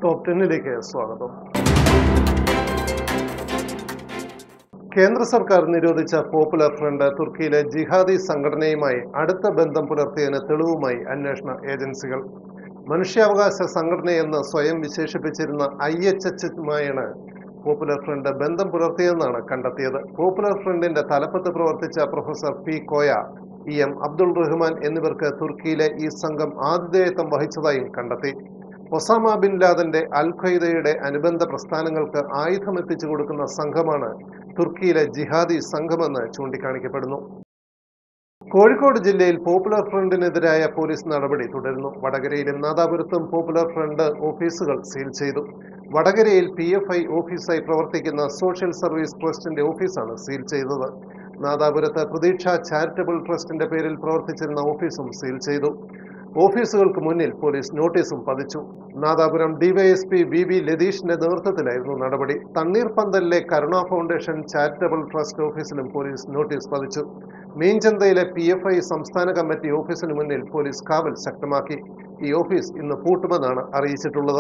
top ടെന്നിലേക്ക് സ്വാഗതം കേന്ദ്ര സർക്കാർ നിരോധിച്ച പോപ്പുലർ ഫ്രണ്ട് തുർക്കിയിലെ ജിഹാദി സംഘടനയുമായി അടുത്ത ബന്ധം പുലർത്തിയതിന് തെളിവുമായി അന്വേഷണ ഏജൻസികൾ മനുഷ്യാവകാശ സംഘടനയെന്ന് സ്വയം വിശേഷിപ്പിച്ചിരുന്ന ഐ എച്ച് എച്ചുമായാണ് പോപ്പുലർ ഫ്രണ്ട് ബന്ധം പുലർത്തിയതെന്നാണ് കണ്ടെത്തിയത് പോപ്പുലർ ഫ്രണ്ടിന്റെ തലപ്പത്ത് പ്രവർത്തിച്ച professor P Koya E M Abdul Rahman എന്നിവർക്ക് തുർക്കിയിലെ ഈ സംഘം ആതിഥേയത്വം വഹിച്ചതായും കണ്ടെത്തി ഒസാമ ബിൻ ലാദന്റെ അൽ ഖയ്ദയുടെ അനുബന്ധ പ്രസ്ഥാനങ്ങൾക്ക് ആയുധം എത്തിച്ചു കൊടുക്കുന്ന സംഘമാണ് തുർക്കിയിലെ ജിഹാദി സംഘമെന്ന് ചൂണ്ടിക്കാണിക്കപ്പെടുന്നു കോഴിക്കോട് ജില്ലയിൽ പോപ്പുലർ ഫ്രണ്ടിനെതിരായ പോലീസ് നടപടി തുടരുന്നു വടകരയിലും നാദാപുരത്തും പോപ്പുലർ ഫ്രണ്ട് ഓഫീസുകൾ സീൽ ചെയ്തു വടകരയിൽ പി എഫ് ഐ ഓഫീസായി പ്രവർത്തിക്കുന്ന സോഷ്യൽ സർവീസ് ട്രസ്റ്റിന്റെ ഓഫീസാണ് സീൽ ചെയ്തത് നാദാപുരത്ത് പ്രതീക്ഷ ചാരിറ്റബിൾ ട്രസ്റ്റിന്റെ പേരിൽ പ്രവർത്തിച്ചിരുന്ന ഓഫീസും സീൽ ചെയ്തു ഓഫീസുകൾക്ക് മുന്നിൽ പോലീസ് നോട്ടീസും പതിച്ചു നാദാപുരം ഡിവൈഎസ്പി വി വി ലതീഷിന്റെ നേതൃത്വത്തിലായിരുന്നു നടപടി തണ്ണീർപന്തലിലെ കരുണ ഫൗണ്ടേഷൻ ചാരിറ്റബിൾ ട്രസ്റ്റ് ഓഫീസിലും പോലീസ് നോട്ടീസ് പതിച്ചു മീൻചന്തയിലെ പി എഫ് ഐ സംസ്ഥാന കമ്മിറ്റി ഓഫീസിന് മുന്നിൽ പോലീസ് കാവൽ ശക്തമാക്കി ഈ ഓഫീസ് ഇന്ന് പൂട്ടുമെന്നാണ് അറിയിച്ചിട്ടുള്ളത്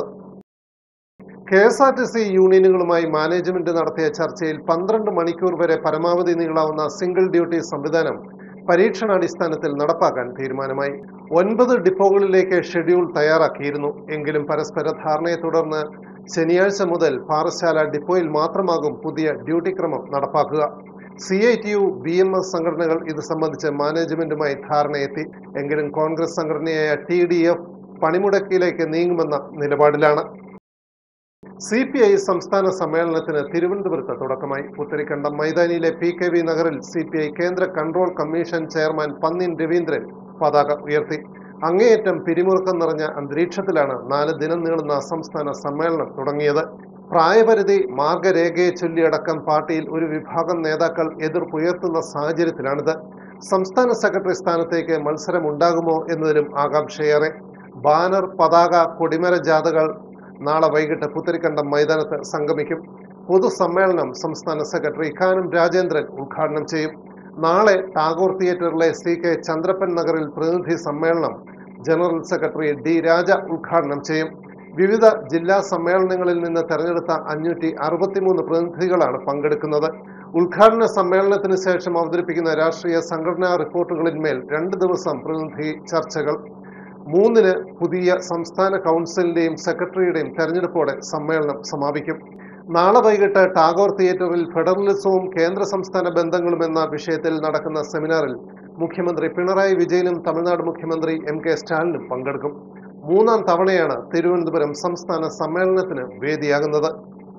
K S R T C യൂണിയനുകളുമായി മാനേജ്മെന്റ് നടത്തിയ ചർച്ചയിൽ പന്ത്രണ്ട് മണിക്കൂർ വരെ പരമാവധി നീളാവുന്ന സിംഗിൾ ഡ്യൂട്ടി സംവിധാനം പരീക്ഷണാടിസ്ഥാനത്തിൽ നടപ്പാക്കാൻ തീരുമാനമായി ഒൻപത് ഡിപ്പോകളിലേക്ക് ഷെഡ്യൂൾ തയ്യാറാക്കിയിരുന്നു എങ്കിലും പരസ്പര ധാരണയെ തുടർന്ന് ശനിയാഴ്ച മുതൽ പാറശാല ഡിപ്പോയിൽ മാത്രമാകും പുതിയ ഡ്യൂട്ടി ക്രമം നടപ്പാക്കുക C I T U B M S സംഘടനകൾ ഇത് സംബന്ധിച്ച് മാനേജ്മെന്റുമായി ധാരണയെത്തി എങ്കിലും കോൺഗ്രസ് സംഘടനയായ ടി ഡി എഫ് പണിമുടക്കിലേക്ക് നീങ്ങുമെന്ന നിലപാടിലാണ് സി പി ഐ സംസ്ഥാന സമ്മേളനത്തിന് തിരുവനന്തപുരത്ത് തുടക്കമായി പുത്തരിക്കണ്ടം മൈതാനിയിലെ പി കെ വി നഗറിൽ സി പി ഐ കേന്ദ്ര control commission chairman Pannian Raveendran പതാക ഉയർത്തി അങ്ങേയറ്റം പിരിമുറുക്കം നിറഞ്ഞ അന്തരീക്ഷത്തിലാണ് നാല് ദിനം നീളുന്ന സംസ്ഥാന സമ്മേളനം തുടങ്ങിയത് പ്രായപരിധി മാർഗരേഖയെ ചൊല്ലിയടക്കം പാർട്ടിയിൽ ഒരു വിഭാഗം നേതാക്കൾ എതിർപ്പുയർത്തുന്ന സാഹചര്യത്തിലാണിത് സംസ്ഥാന സെക്രട്ടറി സ്ഥാനത്തേക്ക് മത്സരം ഉണ്ടാകുമോ എന്നതിലും ആകാംക്ഷയേറെ ബാനർ പതാക കൊടിമര ജാഥകൾ നാളെ വൈകിട്ട് പുത്തരിക്കണ്ടം മൈതാനത്ത് സംഗമിക്കും പൊതുസമ്മേളനം സംസ്ഥാന സെക്രട്ടറി കാനം രാജേന്ദ്രൻ ഉദ്ഘാടനം ചെയ്യും നാളെ ടാഗോർ തിയേറ്ററിലെ സി കെ ചന്ദ്രപ്പൻ നഗറിൽ പ്രതിനിധി സമ്മേളനം ജനറൽ സെക്രട്ടറി ഡി രാജ ഉദ്ഘാടനം ചെയ്യും വിവിധ ജില്ലാ സമ്മേളനങ്ങളിൽ നിന്ന് തെരഞ്ഞെടുത്ത അഞ്ഞൂറ്റി അറുപത്തിമൂന്ന് പ്രതിനിധികളാണ് പങ്കെടുക്കുന്നത് ഉദ്ഘാടന സമ്മേളനത്തിന് ശേഷം അവതരിപ്പിക്കുന്ന രാഷ്ട്രീയ സംഘടനാ റിപ്പോർട്ടുകളിന്മേൽ രണ്ട് ദിവസം പ്രതിനിധി ചർച്ചകൾ മൂന്നിന് പുതിയ സംസ്ഥാന കൗൺസിലിന്റെയും സെക്രട്ടറിയുടെയും തെരഞ്ഞെടുപ്പോടെ സമ്മേളനം സമാപിക്കും നാളെ വൈകിട്ട് ടാഗോർ തിയേറ്ററിൽ ഫെഡറലിസവും കേന്ദ്ര സംസ്ഥാന ബന്ധങ്ങളും എന്ന വിഷയത്തിൽ നടക്കുന്ന സെമിനാറിൽ മുഖ്യമന്ത്രി പിണറായി വിജയനും തമിഴ്നാട് മുഖ്യമന്ത്രി എം കെ സ്റ്റാലിനും പങ്കെടുക്കും മൂന്നാം തവണയാണ് തിരുവനന്തപുരം സംസ്ഥാന സമ്മേളനത്തിന് വേദിയാകുന്നത്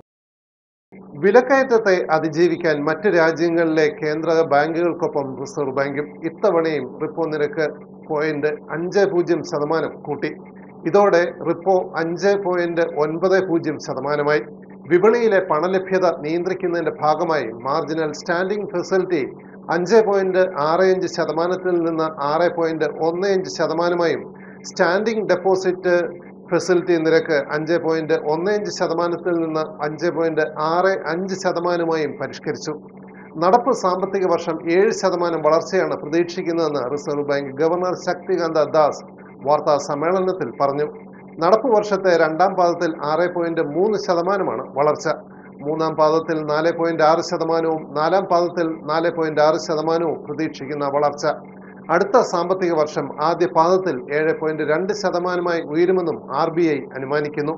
വിലക്കയറ്റത്തെ അതിജീവിക്കാൻ മറ്റ് രാജ്യങ്ങളിലെ കേന്ദ്ര ബാങ്കുകൾക്കൊപ്പം റിസർവ് ബാങ്കും ഇത്തവണയും റിപ്പോ നിരക്ക് പോയിന്റ് അഞ്ച് പൂജ്യം ശതമാനം കൂട്ടി ഇതോടെ റിപ്പോ അഞ്ച് പോയിന്റ് ഒൻപത് പൂജ്യം ശതമാനമായി വിപണിയിലെ പണലഭ്യത നിയന്ത്രിക്കുന്നതിന്റെ ഭാഗമായി മാർജിനൽ സ്റ്റാൻഡിംഗ് ഫെസിലിറ്റി അഞ്ച് പോയിന്റ് ആറ് അഞ്ച് ശതമാനത്തിൽ നിന്ന് ആറ് പോയിന്റ് ഒന്ന് അഞ്ച് ശതമാനമായും സ്റ്റാൻഡിംഗ് ഡെപ്പോസിറ്റ് ഫെസിലിറ്റി നിരക്ക് അഞ്ച് പോയിന്റ് ഒന്ന് അഞ്ച് ശതമാനത്തിൽ നിന്ന് അഞ്ച് പോയിന്റ് ആറ് അഞ്ച് ശതമാനമായും പരിഷ്കരിച്ചു നടപ്പ് സാമ്പത്തിക വർഷം ഏഴ് ശതമാനം വളർച്ചയാണ് പ്രതീക്ഷിക്കുന്നതെന്ന് Reserve Bank governor Shaktikanta Das വാർത്താ സമ്മേളനത്തിൽ പറഞ്ഞു നടപ്പ് വർഷത്തെ രണ്ടാം പാദത്തിൽ ആറ് പോയിന്റ് മൂന്ന് ശതമാനമാണ് വളർച്ച മൂന്നാം പാദത്തിൽ നാല് പോയിന്റ് ആറ് ശതമാനവും നാലാം പാദത്തിൽ നാല് പോയിന്റ് ആറ് ശതമാനവും പ്രതീക്ഷിക്കുന്ന വളർച്ച അടുത്ത സാമ്പത്തിക വർഷം ആദ്യ പാദത്തിൽ ഏഴ് പോയിന്റ് രണ്ട് ശതമാനമായി ഉയരുമെന്നും ആർ ബി ഐ അനുമാനിക്കുന്നു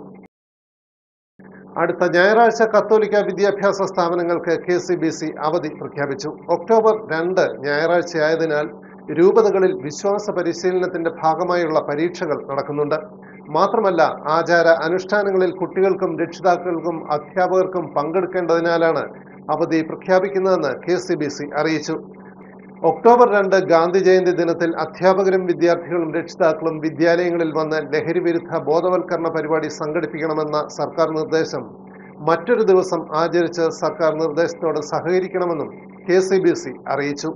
അടുത്ത ഞായറാഴ്ച കത്തോലിക്ക വിദ്യാഭ്യാസ സ്ഥാപനങ്ങൾക്ക് കെ സി ബി സി അവധി പ്രഖ്യാപിച്ചു ഒക്ടോബർ രണ്ട് ഞായറാഴ്ചയായതിനാൽ രൂപതകളിൽ വിശ്വാസ പരിശീലനത്തിന്റെ ഭാഗമായുള്ള പരീക്ഷകൾ നടക്കുന്നുണ്ട് മാത്രമല്ല ആചാര അനുഷ്ഠാനങ്ങളിൽ കുട്ടികൾക്കും രക്ഷിതാക്കൾക്കും അധ്യാപകർക്കും പങ്കെടുക്കേണ്ടതിനാലാണ് അവധി പ്രഖ്യാപിക്കുന്നതെന്ന് കെ സി ബി സി അറിയിച്ചു ഒക്ടോബർ രണ്ട് ഗാന്ധി ജയന്തി ദിനത്തിൽ അധ്യാപകരും വിദ്യാർത്ഥികളും രക്ഷിതാക്കളും വിദ്യാലയങ്ങളിൽ വന്ന് ലഹരി വിരുദ്ധ ബോധവൽക്കരണ പരിപാടി സംഘടിപ്പിക്കണമെന്ന സർക്കാർ നിർദ്ദേശം മറ്റൊരു ദിവസം ആചരിച്ച് സർക്കാർ നിർദ്ദേശത്തോട് സഹകരിക്കണമെന്നും കെ സി ബി സി അറിയിച്ചു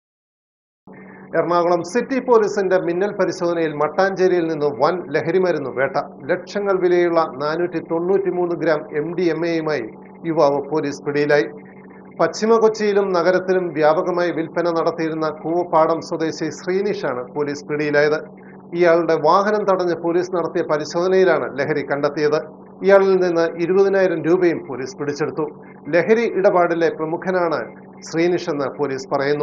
എറണാകുളം സിറ്റി പോലീസിന്റെ മിന്നൽ പരിശോധനയിൽ മട്ടാഞ്ചേരിയിൽ നിന്ന് വൻ ലഹരിമരുന്ന് വേട്ട ലക്ഷങ്ങൾ വിലയുള്ള നാനൂറ്റി തൊണ്ണൂറ്റി മൂന്ന് ഗ്രാം എം ഡി എം എയുമായി യുവാവ് പോലീസ് പിടിയിലായി പശ്ചിമ കൊച്ചിയിലും നഗരത്തിലും വ്യാപകമായി വിൽപ്പന നടത്തിയിരുന്ന കൂവപ്പാടം സ്വദേശി ശ്രീനിഷാണ് പോലീസ് പിടിയിലായത് ഇയാളുടെ വാഹനം തടഞ്ഞ് പോലീസ് നടത്തിയ പരിശോധനയിലാണ് ലഹരി കണ്ടെത്തിയത് ഇയാളിൽ നിന്ന് ഇരുപതിനായിരം രൂപയും പോലീസ് പിടിച്ചെടുത്തു ലഹരി ഇടപാടിലെ പ്രമുഖനാണ് ശ്രീനിഷ് എന്ന് പോലീസ് പറയുന്നു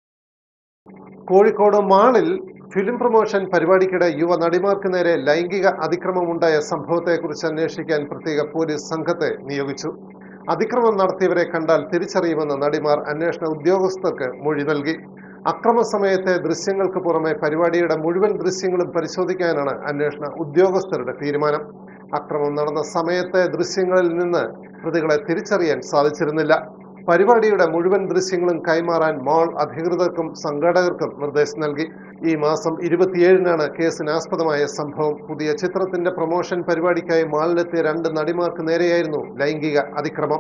കോഴിക്കോട് മാളിൽ ഫിലിം പ്രൊമോഷൻ പരിപാടിക്കിടെ യുവ നടിമാർക്ക് നേരെ ലൈംഗിക അതിക്രമമുണ്ടായ സംഭവത്തെക്കുറിച്ച് അന്വേഷിക്കാൻ പ്രത്യേക പോലീസ് സംഘത്തെ നിയോഗിച്ചു അതിക്രമം നടത്തിയവരെ കണ്ടാൽ തിരിച്ചറിയുമെന്ന് നടിമാർ അന്വേഷണ ഉദ്യോഗസ്ഥർക്ക് മൊഴി നൽകി അക്രമ സമയത്തെ ദൃശ്യങ്ങൾക്ക് പുറമെ പരിപാടിയുടെ മുഴുവൻ ദൃശ്യങ്ങളും പരിശോധിക്കാനാണ് അന്വേഷണ ഉദ്യോഗസ്ഥരുടെ തീരുമാനം അക്രമം നടന്ന സമയത്തെ ദൃശ്യങ്ങളിൽ നിന്ന് പ്രതികളെ തിരിച്ചറിയാൻ സാധിച്ചിരുന്നില്ല പരിപാടിയുടെ മുഴുവൻ ദൃശ്യങ്ങളും കൈമാറാൻ മാൾ അധികൃതർക്കും സംഘാടകർക്കും നിർദ്ദേശം നൽകി ഈ മാസം ഇരുപത്തിയേഴിനാണ് കേസിനാസ്പദമായ സംഭവം പുതിയ ചിത്രത്തിന്റെ പ്രൊമോഷൻ പരിപാടിക്കായി മാളിലെത്തിയ രണ്ട് നടിമാർക്ക് നേരെയായിരുന്നു ലൈംഗിക അതിക്രമം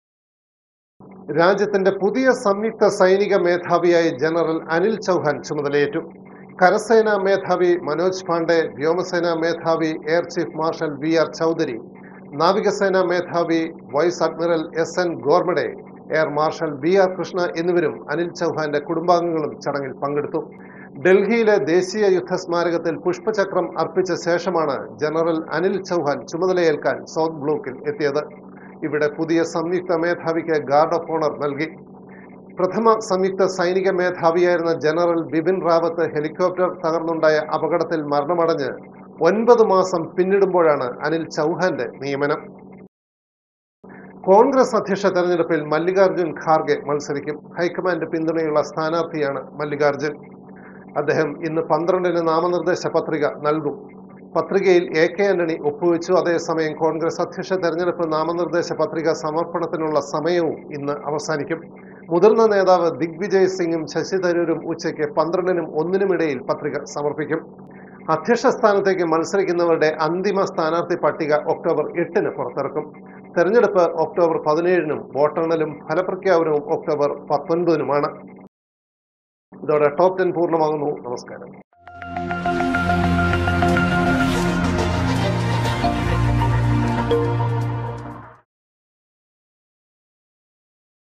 രാജ്യത്തിന്റെ പുതിയ സംയുക്ത സൈനിക മേധാവിയായി ജനറൽ അനിൽ ചൗഹാൻ ചുമതലയേറ്റു കരസേനാ മേധാവി മനോജ് പാണ്ഡെ വ്യോമസേനാ മേധാവി air chief marshal V R Chaudhari നാവികസേനാ മേധാവി vice admiral S N Ghormade air marshal B R Krishna എന്നിവരും അനിൽ ചൗഹാന്റെ കുടുംബാംഗങ്ങളും ചടങ്ങിൽ പങ്കെടുത്തു ഡൽഹിയിലെ ദേശീയ യുദ്ധ സ്മാരകത്തിൽ പുഷ്പചക്രം അർപ്പിച്ച ശേഷമാണ് ജനറൽ അനിൽ ചൗഹാൻ ചുമതലയേൽക്കാൻ സൗത്ത് ബ്ലോക്കിൽ എത്തിയത് ഇവിടെ പുതിയ സംയുക്ത മേധാവിക്ക് ഗാർഡ് ഓഫ് ഓണർ നൽകി പ്രഥമ സംയുക്ത സൈനിക മേധാവിയായിരുന്ന ജനറൽ ബിപിൻ റാവത്ത് ഹെലികോപ്റ്റർ തകർന്നുണ്ടായ അപകടത്തിൽ മരണമടഞ്ഞ് ഒൻപത് മാസം പിന്നിടുമ്പോഴാണ് അനിൽ ചൗഹാന്റെ നിയമനം കോൺഗ്രസ് അധ്യക്ഷ തെരഞ്ഞെടുപ്പിൽ മല്ലികാർജുൻ ഖാർഗെ മത്സരിക്കും ഹൈക്കമാൻഡ് പിന്തുണയുള്ള സ്ഥാനാർത്ഥിയാണ് മല്ലികാർജുൻ അദ്ദേഹം ഇന്ന് പന്ത്രണ്ടിന് നാമനിർദ്ദേശ പത്രിക നൽകും പത്രികയിൽ എ കെ ആന്റണി ഒപ്പുവെച്ചു അതേസമയം കോൺഗ്രസ് അധ്യക്ഷ തെരഞ്ഞെടുപ്പ് നാമനിർദ്ദേശ പത്രിക സമർപ്പണത്തിനുള്ള സമയവും ഇന്ന് അവസാനിക്കും മുതിർന്ന നേതാവ് ദിഗ്വിജയ് സിംഗും ശശി തരൂരും ഉച്ചയ്ക്ക് പന്ത്രണ്ടിനും ഒന്നിനുമിടയിൽ പത്രിക സമർപ്പിക്കും അധ്യക്ഷ സ്ഥാനത്തേക്ക് മത്സരിക്കുന്നവരുടെ അന്തിമ സ്ഥാനാർത്ഥി പട്ടിക ഒക്ടോബർ എട്ടിന് പുറത്തിറക്കും തെരഞ്ഞെടുപ്പ് ഒക്ടോബർ പതിനേഴിനും വോട്ടെണ്ണലും ഫലപ്രഖ്യാപനവും ഒക്ടോബർ പത്തൊൻപതിനുമാണ് ഇതോടെ ടോപ്പ് ടെൻ പൂർണ്ണമാകുന്നു നമസ്കാരം